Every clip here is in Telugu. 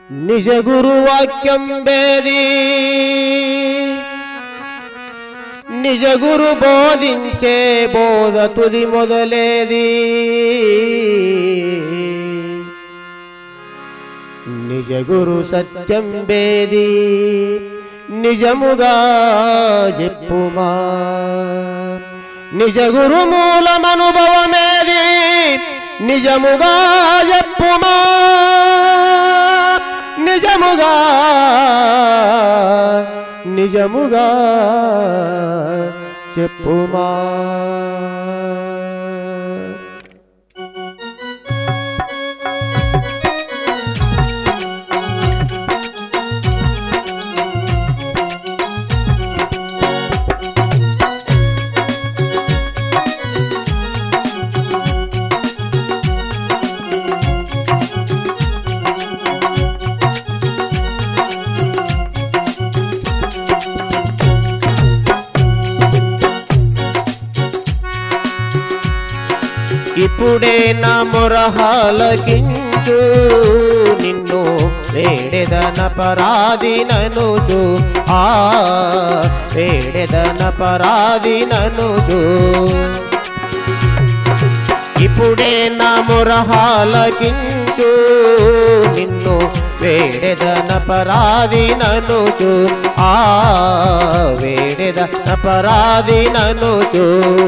నిజ గురువాక్యం వేది నిజ గురు బోధించే బోధ తుది మొదలేది నిజ గురు సత్యం వేది నిజముగా చెప్పుమా నిజ గురు మూలమనుభవమేది నిజముగా చెప్పుమా నిజముగా నిజముగా చెప్పుమా ఇప్పుడే నా మొరహాలకించు నిన్ను వేడెదన పరాది ననుజు ఆ వేడెదన పరాది ననుజు ఇప్పుడే నా మొరహాలకించు నిన్ను వేడెదన పరాది ననుచు ఆ వేడెదన పరాది ననుచు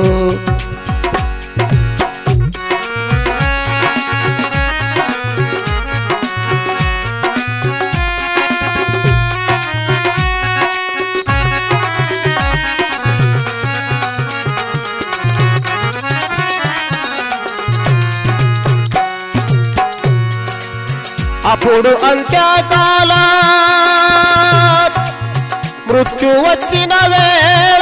అప్పుడు అంత్యకాల మృత్యు వచ్చిన వేళ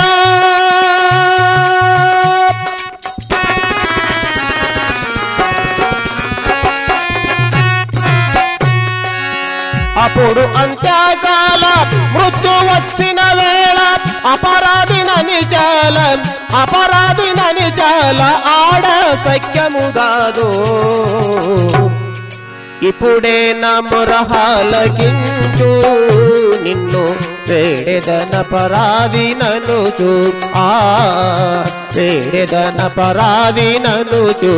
అప్పుడు అంత్యకాల మృత్యు వచ్చిన వేళ అపరాధినని చాల అపరాధినని చాల ఆడ సఖ్యము కాదు ఇప్పుడే నా మొరహాలకించు నిన్ను వేడెదన పరాది ననుచు ఆ వేడెదన పరాది ననుచు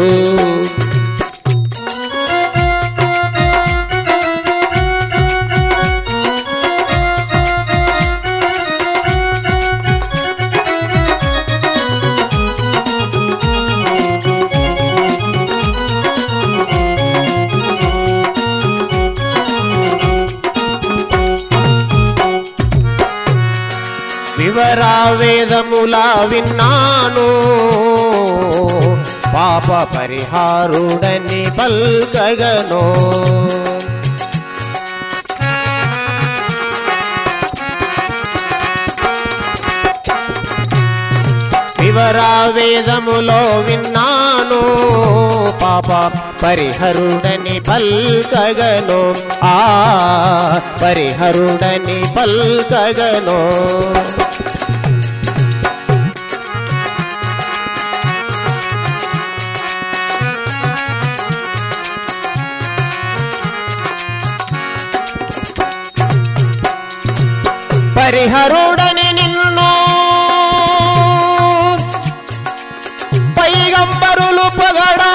వివరా వేదములా విన్నాను పాప పరిహారుడని పల్కగను వివరా వేదములో విన్నాను పాప పరిహరుడని పల్కగను ఆ పరిహరుడని పల్కగను పరిహరుడని నిన్ను పైగంబరులు పొగడా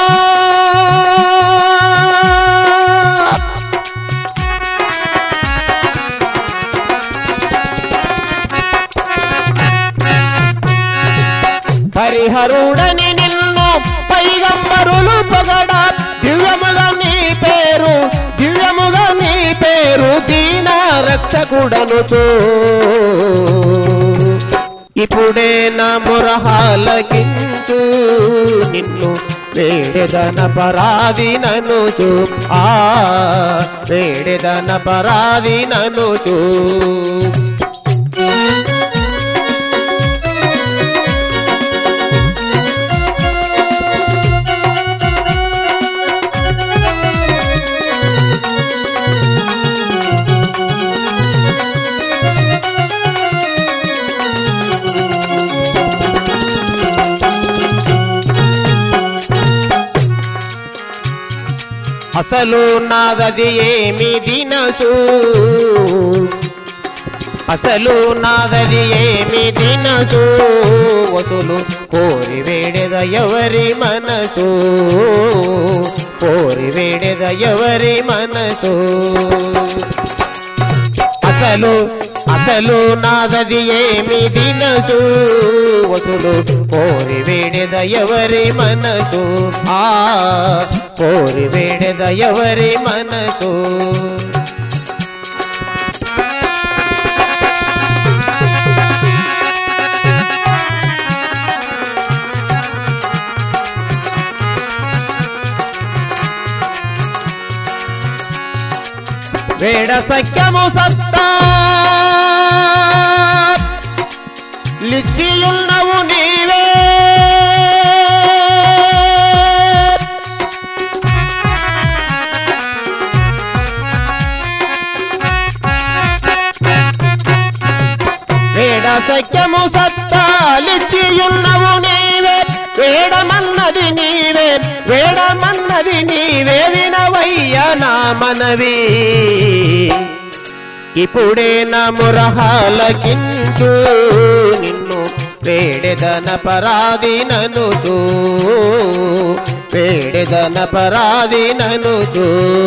పరిహరుడని నిన్ను పైగంబరులు పొగడా దివ్యముగా నీ పేరు దివ్యముగా నీ పేరు దీన రక్షకుడను చూ ఇప్పుడే నా మొరహాలకించు నిన్ను వేడెదన పరాది ననుచు ఆ వేడెదన పరాది ననుచు అసలు నాదది ఏమి దినసు అసలు నాదది ఏమి దినసు వసులు కోరి వేడెద ఎవరి మనసు కోరి వేడెద ఎవరి మనసు అసలు అసలు నాదది ఏమి దినసు వసులు కోరి వేడెద ఎవరి మనసు ఆ కోరి వేడెద ఎవరి మనసు వేడ సఖ్యము సత్తా లిచ్చియున్నవు నీవే వేడ సఖ్యము సత్తా లిచ్చియున్నవు నీవే వేడమన్నది నీవే వేడమన్నది నీవే వినవయ్య నా మనవి ఇప్పుడే నా మురహాలకించు నిన్ను వేడెదన పరాది ననుచు వేడెదన పరాది ననుచు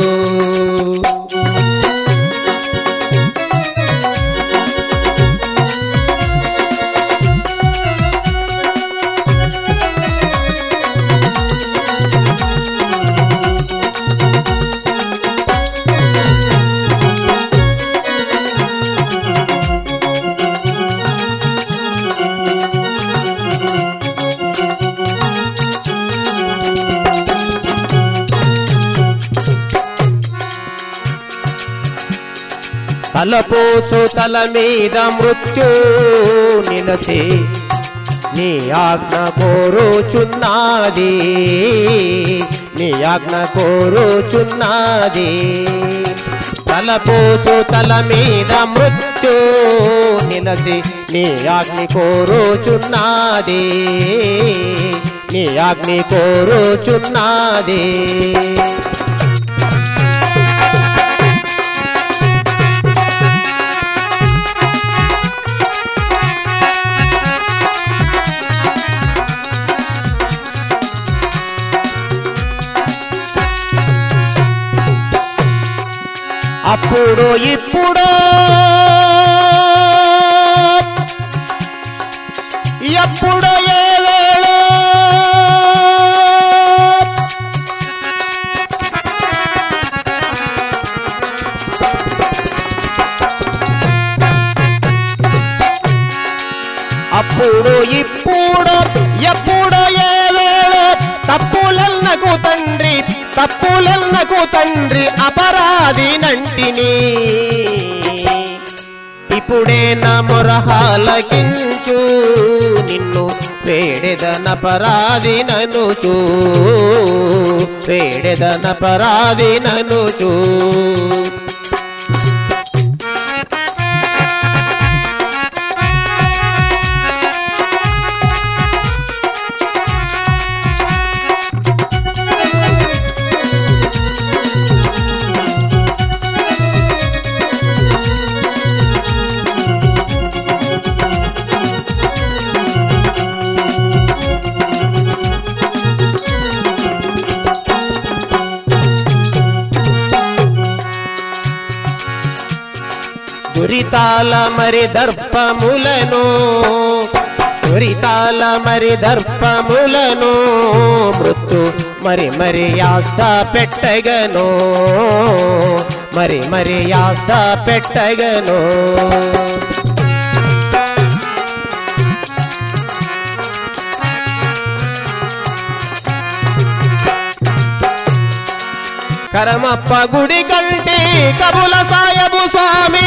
తలపోచు తల మీద మృత్యు నిలచి నీ ఆజ్ఞ కోరుచున్నది నీ ఆజ్ఞ కోరుచున్నది తలపోచు తల మీద మృత్యు నిలచి నీ ఆజ్ఞ కోరుచున్నది నీ ఆజ్ఞ కోరుచున్నది అప్పుడు ఇప్పుడు ఎప్పుడు ఏ వేళ అప్పుడు ఇప్పుడు ఎప్పుడు ఏ వేళ తప్పులన్నకు తండ్రి తప్పులన్నకు తండ్రి అపరాధి నంటిని ఇప్పుడే నా మొరహాలకించు నిన్ను వేడెదన పరాది ననుచు వేడెదన పరాది ననుచు దురితాల మరి దర్పములను దురితాల మరి దర్పములను మృత్యు మరి మరి యాస్త పెట్టగను మరి మరి యాస్త పెట్టగను కరమప్ప గుడి కంటే కబుల సాయబు స్వామి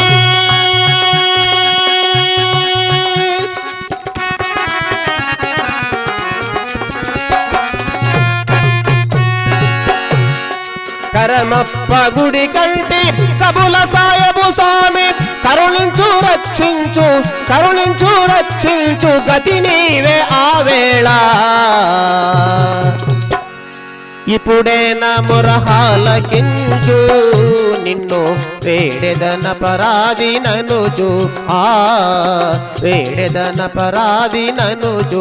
కరమప్ప గుడి కంటే కబుల సాయబు స్వామి కరుణించు రక్షించు కరుణించు రక్షించు గతి నీవే ఆ వేళ ఇప్పుడే నా మురహాలకించు నిన్ను వేడెదన పరాది ననుజు ఆ వేడెదన పరాది ననుజు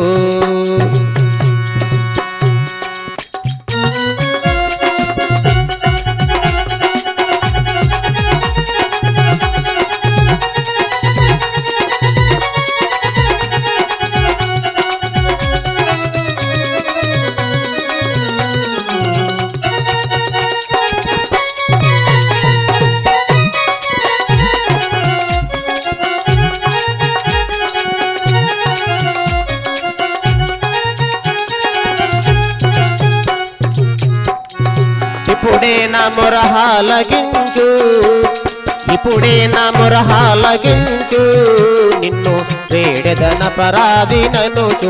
ఇప్పుడే నా మురహాలగించు ఇప్పుడే నా మురహాలగించు నిన్ను వేడెదన పరాది ననుచు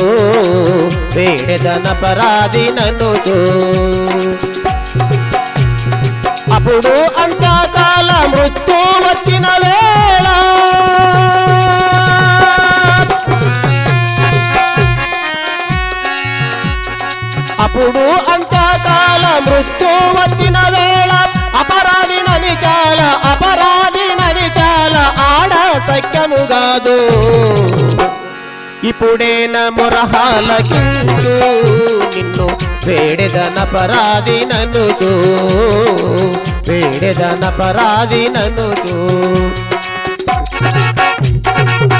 వేడెదన పరాది ననుచు అప్పుడు అంత్యకాల మృత్యు వచ్చిన వేళ అప్పుడు అంత్యకాల మృత్యు వచ్చిన వేళ అపరాధి నని చాలా అపరాధి నని చాలా ఆడ సఖ్యము కాదు ఇప్పుడే నా మురహాలకించు నిన్ను వేడెదన పరాది ననుచు వేడెదన పరాది ననుచు